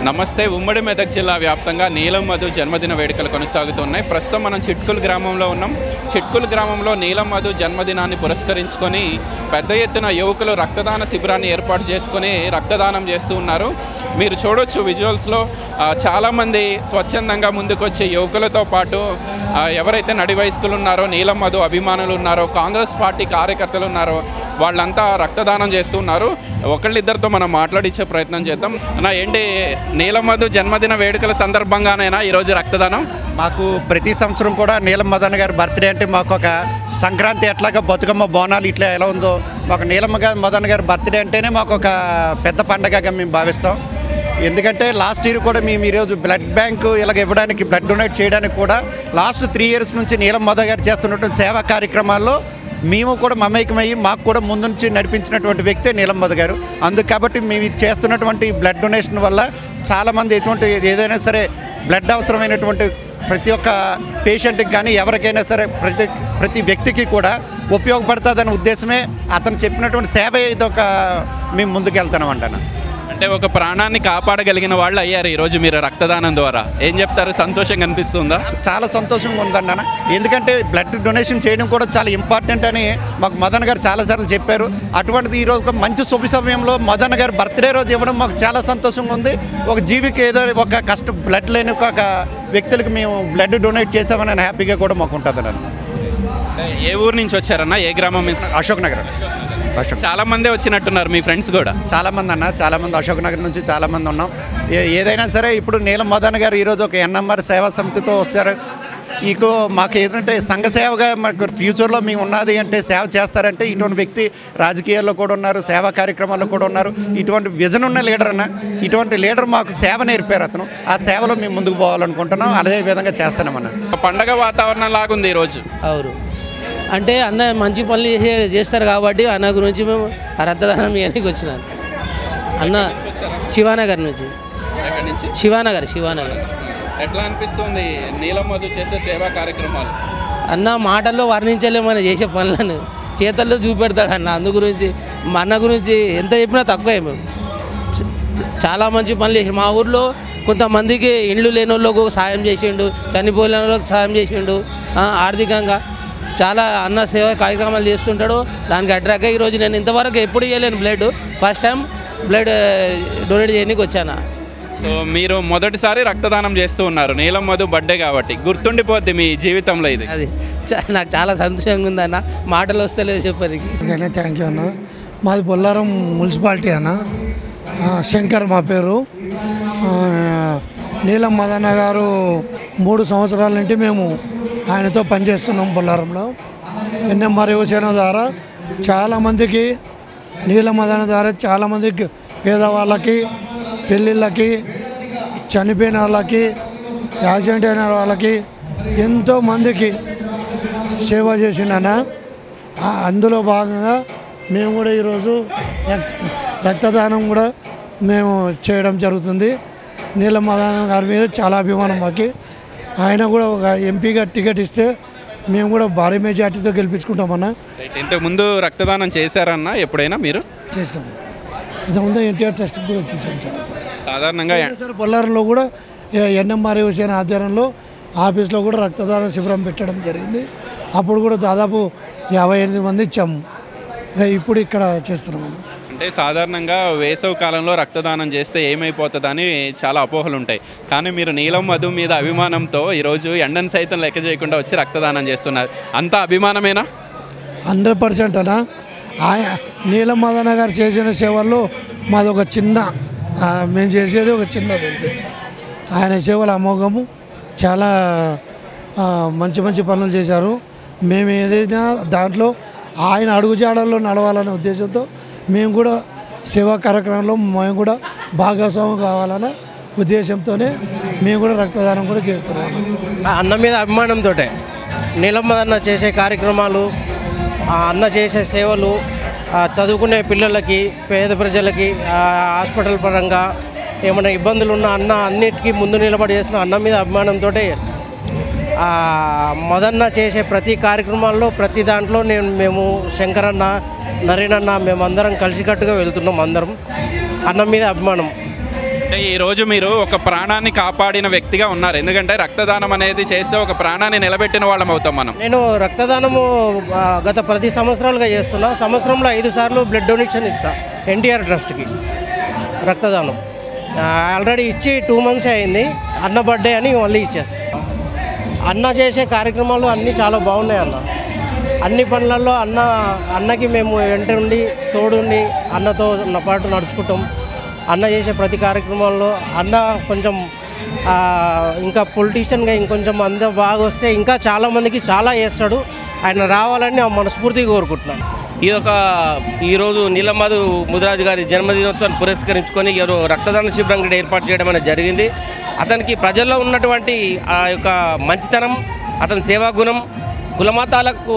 నమస్తే ఉమ్మడి మెదక్ జిల్లా వ్యాప్తంగా నీలం మధు జన్మదిన వేడుకలు కొనసాగుతున్నాయి ప్రస్తుతం మనం చిట్కుల్ గ్రామంలో ఉన్నాం చిట్కుల్ గ్రామంలో నీలం మధు జన్మదినాన్ని పురస్కరించుకొని పెద్ద ఎత్తున యువకులు రక్తదాన శిబిరాన్ని ఏర్పాటు చేసుకొని రక్తదానం చేస్తూ ఉన్నారు మీరు చూడొచ్చు విజువల్స్లో ఆ, చాలామంది స్వచ్ఛందంగా ముందుకొచ్చే యువకులతో పాటు ఆ, ఎవరైతే నడి వయస్కులు ఉన్నారో నీలం మధు అభిమానులు ఉన్నారో కాంగ్రెస్ పార్టీ కార్యకర్తలు ఉన్నారో వాళ్ళంతా రక్తదానం చేస్తున్నారు ఒకళ్ళిద్దరితో మనం మాట్లాడించే ప్రయత్నం చేద్దాం అన్న ఏంటి నీలమధు జన్మదిన వేడుకల సందర్భంగానైనా ఈరోజు రక్తదానం మాకు ప్రతి సంవత్సరం కూడా నీలం మదన్ గారి బర్త్డే అంటే మాకు ఒక సంక్రాంతి ఎట్లాగా బతుకమ్మ బోనాలు ఇట్లా ఎలా ఉందో మాకు నీలమ్మ గారి మదన్ గారి బర్త్డే అంటేనే మాకు ఒక పెద్ద పండగగా మేము భావిస్తాం ఎందుకంటే లాస్ట్ ఇయర్ కూడా మేము ఈరోజు బ్లడ్ బ్యాంక్ ఇలాగ ఇవ్వడానికి బ్లడ్ డొనేట్ చేయడానికి కూడా లాస్ట్ త్రీ ఇయర్స్ నుంచి నీలం మదన్ గారు చేస్తున్నటువంటి సేవా కార్యక్రమాల్లో మేము కూడా మమేకమయ్యి మాకు కూడా ముందు నుంచి నడిపించినటువంటి వ్యక్తే నీలం మధు గారు అందుకు కాబట్టి మేము ఇది చేస్తున్నటువంటి బ్లడ్ డొనేషన్ వల్ల చాలామంది ఎటువంటి ఏదైనా సరే బ్లడ్ అవసరమైనటువంటి ప్రతి ఒక్క పేషెంట్కి కానీ ఎవరికైనా సరే ప్రతి ప్రతి వ్యక్తికి కూడా ఉపయోగపడుతుందనే ఉద్దేశమే అతను చెప్పినటువంటి సేవ ఇది ఒక మేము ముందుకు వెళ్తున్నాం అంటాను అంటే ఒక ప్రాణాన్ని కాపాడగలిగిన వాళ్ళు అయ్యారు ఈరోజు మీరు రక్తదానం ద్వారా ఏం చెప్తారు సంతోషంగా అనిపిస్తుందా చాలా సంతోషంగా ఉందండి అన్న ఎందుకంటే బ్లడ్ డొనేషన్ చేయడం కూడా చాలా ఇంపార్టెంట్ అని మాకు మదన్ గారు చాలాసార్లు చెప్పారు అటువంటిది ఈరోజు ఒక మంచి శుభ సమయంలో మదన్ గారు బర్త్డే రోజు ఇవ్వడం మాకు చాలా సంతోషంగా ఉంది ఒక జీవికి ఏదో ఒక కష్ట బ్లడ్ లేని ఒక వ్యక్తులకు మేము బ్లడ్ డొనేట్ చేసామని హ్యాపీగా కూడా మాకు ఉంటుంది అన్న అంటే ఏ ఊరు నుంచి వచ్చారన్నా ఏ గ్రామం నుంచి? అశోక్ నగర్ అశోక్ చాలా మందే వచ్చినట్టున్నారు మీ ఫ్రెండ్స్ కూడా చాలా మంది అన్న చాలా మంది అశోక్ నగర్ నుంచి చాలా మంది ఉన్నాం ఏ- ఏదైనా సరే ఇప్పుడు నీలం మదన్ గారు ఈరోజు ఒక ఎన్ఎంఆర్ సేవా సమితితో వచ్చారు ఇక మాకు ఏంటంటే సంఘ సేవగా మాకు ఫ్యూచర్లో మేము ఉన్నది అంటే సేవ చేస్తారంటే ఇటువంటి వ్యక్తి రాజకీయాల్లో కూడా ఉన్నారు సేవా కార్యక్రమాల్లో కూడా ఉన్నారు ఇటువంటి విజన్ ఉన్న లీడర్ అన్న ఇటువంటి లీడర్ మాకు సేవ నేర్పారు అతను ఆ సేవలో మేము ముందుకు పోవాలనుకుంటున్నాం అదే విధంగా చేస్తున్నామన్న ఒక పండగ వాతావరణం లాగుంది ఈరోజు అవును అంటే అన్న మంచి పనులు చేసే చేస్తారు కాబట్టి అన్న గురించి మేము ఆ రక్తదానం చేయడానికి వచ్చినాను అన్న శివానగర్ నుంచి ఎక్కడి నుంచి శివానగర్ శివానగర్ ఎట్లా అనిపిస్తుంది నీలం మధు చేసే సేవా కార్యక్రమాలు అన్న మాటల్లో వర్ణించలేమని చేసే పనులను చేతల్లో చూపెడతాడు అన్న అందు గురించి మా అన్న గురించి ఎంత చెప్పినా తక్కువే మేము చ- చ- చాలా మంచి పనులు చేసి మా ఊర్లో కొంతమందికి ఇండ్లు లేని వాళ్ళకు సాయం చేసిండు చనిపోయిన వాళ్ళకి సాయం చేసిండు ఆ, ఆర్థికంగా చాలా అన్న సేవ కార్యక్రమాలు చేస్తుంటాడు దానికి అట్రాక్ అయ్యి ఈరోజు నేను ఇంతవరకు ఎప్పుడు చేయలేను blood first time blood donate చేయడానికి వచ్చాను సో మీరు మొదటిసారి రక్తదానం చేస్తూ ఉన్నారు నీలం మధు బర్త్డే కాబట్టి గుర్తుండిపోద్ది మీ జీవితంలో ఇది అది చా- నాకు చాలా సంతోషంగా ఉందన్న మాటలు వస్తలేదు చెప్పడానికి ఓకేనే థ్యాంక్ యూ అన్న మాది బొల్లారం మున్సిపాలిటీ అన్న ఆ, శంకర్ మా పేరు ఆ, నీలం మదన్న గారు మూడు సంవత్సరాల నుండి మేము ఆయనతో పనిచేస్తున్నాం బొల్లారంలో ఎన్ఎంఆర్ యువసేన ద్వారా చాలామందికి నీలం మదన ద్వారా చాలామందికి పేదవాళ్ళకి పెళ్ళిళ్ళకి చనిపోయిన వాళ్ళకి యాక్సిడెంట్ అయిన వాళ్ళకి ఎంతో మందికి సేవ చేసిండన ఆ, అందులో భాగంగా మేము కూడా ఈరోజు రక్- రక్తదానం కూడా మేము చేయడం జరుగుతుంది నీలం మదాన గారి మీద చాలా అభిమానం మాకు ఆయన కూడా ఒక ఎంపీగా టికెట్ ఇస్తే మేము కూడా భారీ మెజార్టీతో గెలిపించుకుంటామన్న రైట్. ఇంతకు ముందు రక్తదానం చేశారన్నా ఎప్పుడైనా మీరు చేస్తాం ఇంతకుముందు ఎన్టీఆర్ ట్రస్ట్ కూడా చేసాం చాలా సార్ సాధారణంగా సార్ బొల్లారంలో కూడా ఎన్ఎంఆర్ యువసేన ఆధ్వర్యంలో ఆఫీస్లో కూడా రక్తదాన శిబిరం పెట్టడం జరిగింది అప్పుడు కూడా దాదాపు యాభై ఎనిమిది మంది ఇచ్చాము ఇక ఇప్పుడు ఇక్కడ చేస్తున్నాము అంటే సాధారణంగా వేసవి కాలంలో రక్తదానం చేస్తే ఏమైపోతుందని చాలా అపోహలు ఉంటాయి కానీ మీరు నీలం మధు మీద అభిమానంతో ఈరోజు ఎండను సైతం లెక్క చేయకుండా వచ్చి రక్తదానం చేస్తున్నారు అంత అభిమానమేనా హండ్రెడ్ పర్సెంట్ అన్న ఆయన నీలం మదన గారు చేసిన సేవల్లో మాది ఒక చిన్న ఆ, మేము చేసేది ఒక చిన్నది అంతే ఆయన సేవలు అమోఘము చాలా ఆ, మంచి మంచి పనులు చేశారు మేము ఏదైనా దాంట్లో ఆయన అడుగుజాడల్లో నడవాలనే ఉద్దేశంతో మేము కూడా సేవా కార్యక్రమంలో మేము కూడా భాగస్వామ్యం కావాలనే ఉద్దేశంతోనే మేము కూడా రక్తదానం కూడా చేస్తున్నాము ఆ అన్న మీద అభిమానంతో నీలమ్మదన్న చేసే కార్యక్రమాలు ఆ అన్న చేసే సేవలు ఆ చదువుకునే పిల్లలకి పేద ప్రజలకి ఆ హాస్పిటల్ పరంగా ఏమైనా ఇబ్బందులు ఉన్న అన్న అన్నిటికీ ముందు నిలబడి చేసిన అన్న మీద అభిమానంతో ఆ మదన్న చేసే ప్రతి కార్యక్రమాల్లో ప్రతి దాంట్లో నేను మేము శంకరన్న నరేనన్న మేమందరం కలిసికట్టుగా వెళ్తున్నాం అందరం అన్న మీద అభిమానం అంటే ఈ రోజు మీరు ఒక ప్రాణాన్ని కాపాడిన వ్యక్తిగా ఉన్నారు ఎందుకంటే రక్తదానం అనేది చేస్తే ఒక ప్రాణాన్ని నిలబెట్టిన వాళ్ళం అవుతాం మనం నేను రక్తదానము ఆ, గత ప్రతి సంవత్సరాలుగా చేస్తున్నా సంవత్సరంలో ఐదు సార్లు బ్లడ్ డొనేషన్ ఇస్తా ఎన్టీఆర్ ట్రస్ట్కి రక్తదానం ఆ, ఆల్రెడీ ఇచ్చి టూ మంత్స్ అయింది అన్న బర్త్డే అని మళ్ళీ ఇచ్చేస్తా అన్న చేసే కార్యక్రమాలు అన్నీ చాలా బాగున్నాయి అన్న అన్ని పనులలో అన్న అన్నకి మేము వెంట ఉండి తోడుండి అన్నతో నా పాటు నడుచుకుంటాం అన్న చేసే ప్రతి కార్యక్రమంలో అన్న కొంచెం ఆ, ఇంకా పొలిటీషియన్గా ఇంకొంచెం అంత బాగా వస్తే ఇంకా చాలామందికి చాలా చేస్తాడు ఆయన రావాలని నేను మనస్ఫూర్తిగా కోరుకుంటున్నాను ఈ యొక్క ఈరోజు నీలమ్మధు ముదిరాజు గారి జన్మదినోత్సవాన్ని పురస్కరించుకొని ఈరోజు రక్తదాన శిబిరం కూడా ఏర్పాటు చేయడం అనేది జరిగింది అతనికి ప్రజల్లో ఉన్నటువంటి ఆ యొక్క మంచితనం అతని సేవాగుణం కులమతాలకు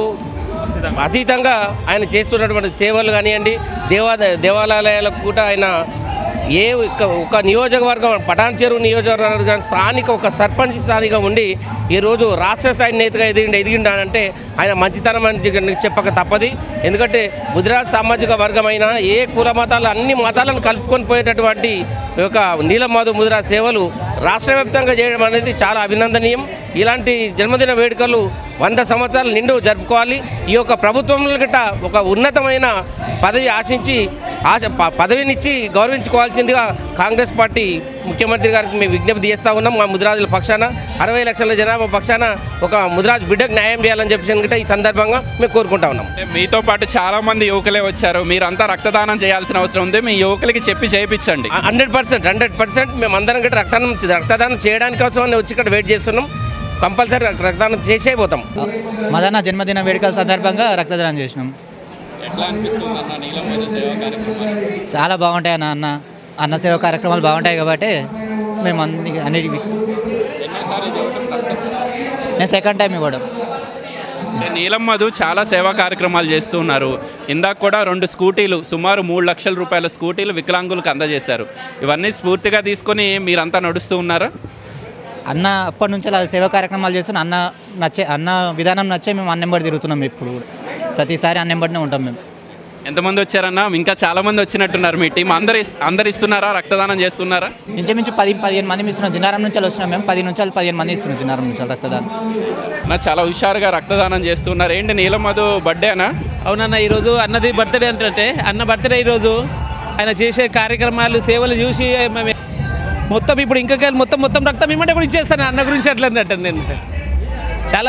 అతీతంగా ఆయన చేస్తున్నటువంటి సేవలు కానివ్వండి దేవా దేవాలయాలకు కూడా ఆయన ఏ ఒక్క- ఒక నియోజకవర్గం పటాన్ చెరువు నియోజకవర్గం స్థానిక ఒక సర్పంచ్ స్థానిగా ఉండి ఈరోజు రాష్ట్ర స్థాయి నేతగా ఎదిగిండి ఎదిగిండాడంటే ఆయన మంచితనం అని చెప్ప- చెప్పక తప్పది ఎందుకంటే గుజరాత్ సామాజిక వర్గమైన ఏ కుల మతాలు అన్ని మతాలను కలుపుకొని పోయేటటువంటి ఈ యొక్క నీలమాధు ముదిరా సేవలు రాష్ట్ర వ్యాప్తంగా చేయడం అనేది చాలా అభినందనీయం ఇలాంటి జన్మదిన వేడుకలు వంద సంవత్సరాలు నిండు జరుపుకోవాలి ఈ యొక్క ప్రభుత్వంలో గట్ట ఒక ఉన్నతమైన పదవి ఆశించి ఆశ ప- పదవినిచ్చి గౌరవించుకోవాల్సిందిగా కాంగ్రెస్ పార్టీ ముఖ్యమంత్రి గారికి మేము విజ్ఞప్తి చేస్తూ ఉన్నాం మా ముదిరాజుల పక్షాన అరవై లక్షల జనాభా పక్షాన ఒక ముదిరాజు బిడ్డకు న్యాయం చేయాలని చెప్పి గిట్ట ఈ సందర్భంగా మేము కోరుకుంటా ఉన్నాం అంటే మీతో పాటు చాలా మంది యువకులే వచ్చారు మీరంతా రక్తదానం చేయాల్సిన అవసరం ఉంది మీ యువకులకి చెప్పి చేయించండి హండ్రెడ్ పర్సెంట్ హండ్రెడ్ పర్సెంట్ మేము అందరం గట్ట రక్తదానం రక్తదానం చేయడానికి కోసం వచ్చి ఇక్కడ వెయిట్ చేస్తున్నాం కంపల్సరీ రక్తదానం చేసే పోతాం మదన్న జన్మదిన వేడుకల సందర్భంగా రక్తదానం చేసినాం ఎట్లా అనిపిస్తుంది అన్న నీలం మధు సేవా కార్యక్రమాలు చాలా బాగుంటాయి అన్న అన్న అన్న సేవ కార్యక్రమాలు బాగుంటాయి కాబట్టి మేము అన్ని అన్నిటికీ ఎన్నోసార్లు ఇది ఇవ్వటం రక్తం. నేను సెకండ్ టైం ఇవ్వడం అంటే నీలం మధు చాలా సేవా కార్యక్రమాలు చేస్తూ ఉన్నారు ఇందాక కూడా రెండు స్కూటీలు సుమారు మూడు లక్షల రూపాయల స్కూటీలు వికలాంగులకు అందజేశారు ఇవన్నీ స్ఫూర్తిగా తీసుకొని మీరంతా నడుస్తూ ఉన్నారా అన్న అప్పటి నుంచి అలా సేవా కార్యక్రమాలు చేస్తున్నాం అన్న నచ్చే అన్న విధానం నచ్చే మేము అన్నెంబడి తిరుగుతున్నాం ఇప్పుడు కూడా ప్రతిసారి అన్నెంబడినే ఉంటాం మేము ఎంతమంది వచ్చారన్నా ఇంకా చాలా మంది వచ్చినట్టున్నారు మీ టీం అందరు ఇస్- అందరు ఇస్తున్నారా రక్తదానం చేస్తున్నారా ఇంచుమించు పది పదిహేను మంది ఇస్తున్నాం జిన్నారం నుంచి వచ్చినాం మేము పది నుంచి పదిహేను మంది ఇస్తున్నాం జిన్నారం నుంచి రక్తదానం నా చాలా హుషారుగా రక్తదానం చేస్తున్నారు ఏంటి నీలం మధు బర్త్డేనా అవునన్న ఈరోజు అన్నది బర్త్డే అంటే అన్న బర్త్డే ఈరోజు ఆయన చేసే కార్యక్రమాలు సేవలు చూసి మేము మొత్తం ఇప్పుడు ఇంకా కాదు, మొత్తం మొత్తం రక్తం ఇమ్మంటే కూడా ఇచ్చేస్తాను అన్న గురించి అట్లా అన్నట్టు నేను చాలా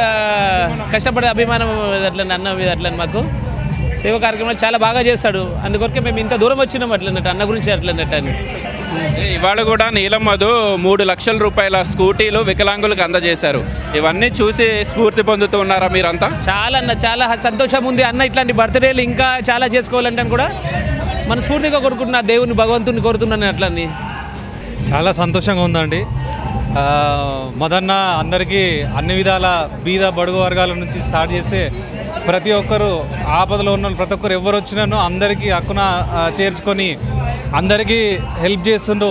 కష్టపడే అభిమానం అట్లా అన్న మీద అట్లా మాకు సేవ కార్యక్రమాలు చాలా బాగా చేస్తాడు అందుకొరకే మేము ఇంత దూరం వచ్చినాం అట్లా అన్నట్టు అన్న గురించి అట్లా అన్నట్టు అని ఏ, ఇవాళ కూడా నీలం మధు మూడు లక్షల రూపాయల స్కూటీలు వికలాంగులకు అందజేశారు ఇవన్నీ చూసి స్ఫూర్తి పొందుతూ ఉన్నారా మీరంతా చాలా అన్న చాలా సంతోషం ఉంది అన్న ఇట్లాంటి బర్త్డేలు ఇంకా చాలా చేసుకోవాలంటే కూడా మనస్ఫూర్తిగా కోరుకుంటున్నా దేవుని భగవంతుని కోరుతున్నాను అట్లని చాలా సంతోషంగా ఉందండి ఆ, మదన్న అందరికీ అన్ని విధాల బీద బడుగు వర్గాల నుంచి స్టార్ట్ చేస్తే ప్రతి ఒక్కరు ఆపదలో ఉన్న వాళ్ళు ప్రతి ఒక్కరు ఎవరు వచ్చినానో అందరికీ హక్కున ఆ, చేర్చుకొని అందరికీ హెల్ప్ చేస్తుండ్రు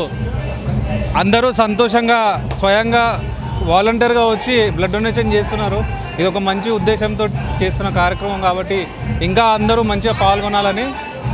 అందరూ సంతోషంగా స్వయంగా వాలంటీర్గా వచ్చి బ్లడ్ డొనేషన్ చేస్తున్నారు ఇది ఒక మంచి ఉద్దేశంతో చేస్తున్న కార్యక్రమం కాబట్టి ఇంకా అందరూ మంచిగా పాల్గొనాలని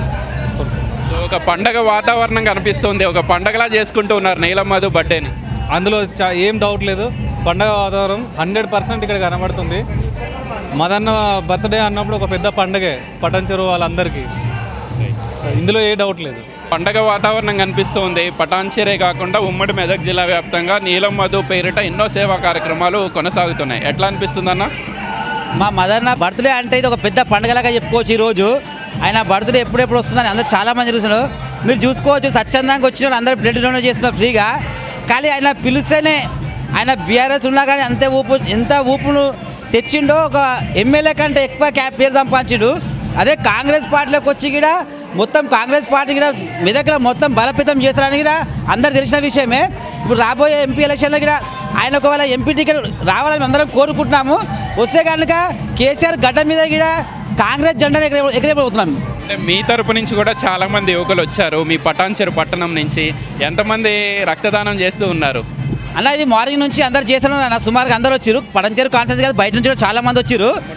సో ఒక పండగ వాతావరణం కనిపిస్తుంది ఒక పండగలా చేసుకుంటూ ఉన్నారు నీలం మధు బర్త్డేని అందులో చా- ఏం డౌట్ లేదు పండగ వాతావరణం హండ్రెడ్ పర్సెంట్ ఇక్కడ కనబడుతుంది మదన్న బర్త్డే అన్నప్పుడు ఒక పెద్ద పండగే పటన్ చెరువు వాళ్ళందరికీ సో ఇందులో ఏ డౌట్ లేదు పండగ వాతావరణం కనిపిస్తుంది పటాన్చెరే కాకుండా ఉమ్మడి మెదక్ జిల్లా వ్యాప్తంగా నీలం మధు పేరిట ఎన్నో సేవా కార్యక్రమాలు కొనసాగుతున్నాయి ఎట్లా అనిపిస్తుందన్న మా మదర్ బర్త్డే అంటే ఇది ఒక పెద్ద పండుగలాగా చెప్పుకోవచ్చు ఈరోజు ఆయన బర్త్డే ఎప్పుడెప్పుడు వస్తుందని అందరూ చాలామంది చూస్తున్నారు మీరు చూసుకోవచ్చు స్వచ్ఛందంగా వచ్చిన వాళ్ళు అందరూ బ్లడ్ డొనేట్ చేస్తున్నారు ఫ్రీగా కానీ ఆయన పిలిస్తేనే ఆయన బీఆర్ఎస్ ఉన్నా కానీ అంతే ఊపు ఎంత ఊపును తెచ్చిండో ఒక ఎమ్మెల్యే కంటే ఎక్కువ క్యాప్ పేరు సంపాదించిండు అదే కాంగ్రెస్ పార్టీలోకి వచ్చి కూడా మొత్తం కాంగ్రెస్ పార్టీ కూడా మెదక్లో మొత్తం బలోపేతం చేస్తారని కూడా అందరు తెలిసిన విషయమే ఇప్పుడు రాబోయే ఎంపీ ఎలక్షన్లో కూడా ఆయన ఒకవేళ ఎంపీ టికెట్ రావాలని అందరం కోరుకుంటున్నాము వస్తే కనుక కేసీఆర్ గడ్డ మీద కూడా కాంగ్రెస్ జెండాను ఎగరే ఎగరేపోతున్నాం అంటే మీ తరపు నుంచి కూడా చాలా మంది యువకులు వచ్చారు మీ పటాన్చెరు పట్టణం నుంచి ఎంతమంది రక్తదానం చేస్తూ ఉన్నారు అన్న ఇది మార్నింగ్ నుంచి అందరు చేస్తున్నారు అన్న సుమారుగా అందరు వచ్చారు పడంచేరు కాన్సెన్స్ కాదు బయట నుంచి కూడా చాలా మంది వచ్చారు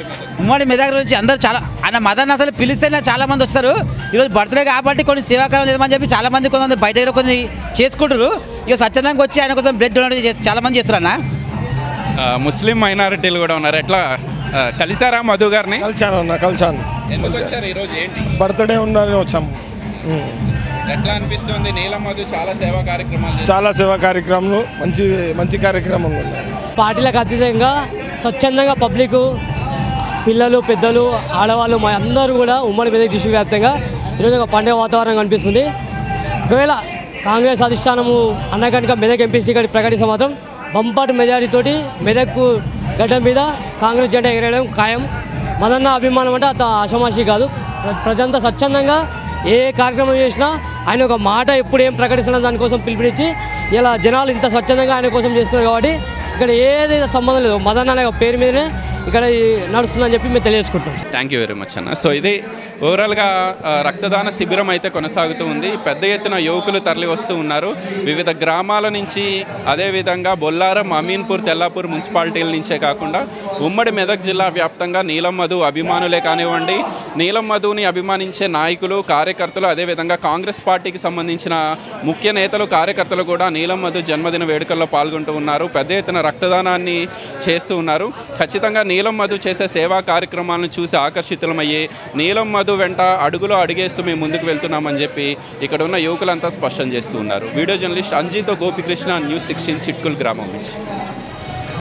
ఉమ్మడి మెదక్ నుంచి అందరూ చాలా ఆయన మదన్ అసలు పిలిస్తేనే చాలా మంది వస్తారు ఈరోజు బర్త్డే కాబట్టి కొన్ని సేవాకాలం చేద్దామని చెప్పి చాలా మంది కొంతమంది బయట కొన్ని చేసుకుంటారు ఇక స్వచ్ఛందంగా వచ్చి ఆయన కోసం బ్లడ్ డొనేట్ చేసి చాలా మంది చేస్తారు అన్న ఆ, ముస్లిం మైనారిటీలు కూడా ఉన్నారు ఎట్లా ఆ, కలిసారా మధు గారిని కలిశాను అన్న కలిశాను ఎందుకు వచ్చారు ఈరోజు ఏంటి బర్త్డే ఉందని వచ్చాము ఉమ్. ఎట్లా అనిపిస్తుంది నీలం మధు చాలా సేవా కార్యక్రమాలు చేస్తారు. చాలా సేవా కార్యక్రమాలు మంచి మంచి కార్యక్రమాలు ఉన్నాయి పార్టీలకు అతీతంగా స్వచ్ఛందంగా పబ్లిక్ పిల్లలు పెద్దలు ఆడవాళ్ళు మా అందరూ కూడా ఉమ్మడి మెదక్ డిస్ట్రిక్ట్ వ్యాప్తంగా ఈరోజు ఒక పండుగ వాతావరణం కనిపిస్తుంది ఒకవేళ కాంగ్రెస్ అధిష్టానము అన్న కనుక మెదక్ ఎంపీ టికెట్ ప్రకటిస్తే మాత్రం బంపాటు మెజారిటీతోటి మెదక్ గడ్డ మీద కాంగ్రెస్ జెండా ఎగరేయడం ఖాయం మదన్న అభిమానం అంటే అంత ఆషమాషి కాదు ప్ర- ప్రజంతా స్వచ్ఛందంగా ఏ కార్యక్రమం చేసినా ఆయన ఒక మాట ఎప్పుడు ఏం ప్రకటిస్తున్నా దానికోసం పిలుపునిచ్చి ఇలా జనాలు ఇంత స్వచ్ఛందంగా ఆయన కోసం చేస్తున్నారు కాబట్టి ఇక్కడ ఏది సంబంధం లేదు మదన్ అనే ఒక పేరు మీదనే ఇక్కడ ఈ నడుస్తుందని చెప్పి మేము తెలియజేసుకుంటాం థ్యాంక్ యూ వెరీ మచ్ అన్న సో ఇది ఓవరాల్గా ఆ, రక్తదాన శిబిరం అయితే కొనసాగుతూ ఉంది పెద్ద ఎత్తున యువకులు తరలి వస్తూ ఉన్నారు వివిధ గ్రామాల నుంచి అదేవిధంగా బొల్లారం అమీన్పూర్ తెల్లాపూర్ మున్సిపాలిటీల నుంచే కాకుండా ఉమ్మడి మెదక్ జిల్లా వ్యాప్తంగా నీలం మధు అభిమానులే కానివ్వండి నీలం మధుని అభిమానించే నాయకులు కార్యకర్తలు అదేవిధంగా కాంగ్రెస్ పార్టీకి సంబంధించిన ముఖ్య నేతలు కార్యకర్తలు కూడా నీలం మధు జన్మదిన వేడుకల్లో పాల్గొంటూ ఉన్నారు పెద్ద ఎత్తున రక్తదానాన్ని చేస్తూ ఉన్నారు ఖచ్చితంగా నీలం మధు చేసే సేవా కార్యక్రమాలను చూసి ఆకర్షితులమయ్యి నీలం మధు వెంట అడుగులో అడిగేస్తూ మేము ముందుకు వెళ్తున్నామని చెప్పి ఇక్కడ ఉన్న యువకులంతా స్పష్టం చేస్తూ ఉన్నారు వీడియో జర్నలిస్ట్ అంజీతో గోపికృష్ణ న్యూస్ సిక్స్టీన్ చిట్కుల్ గ్రామం నుంచి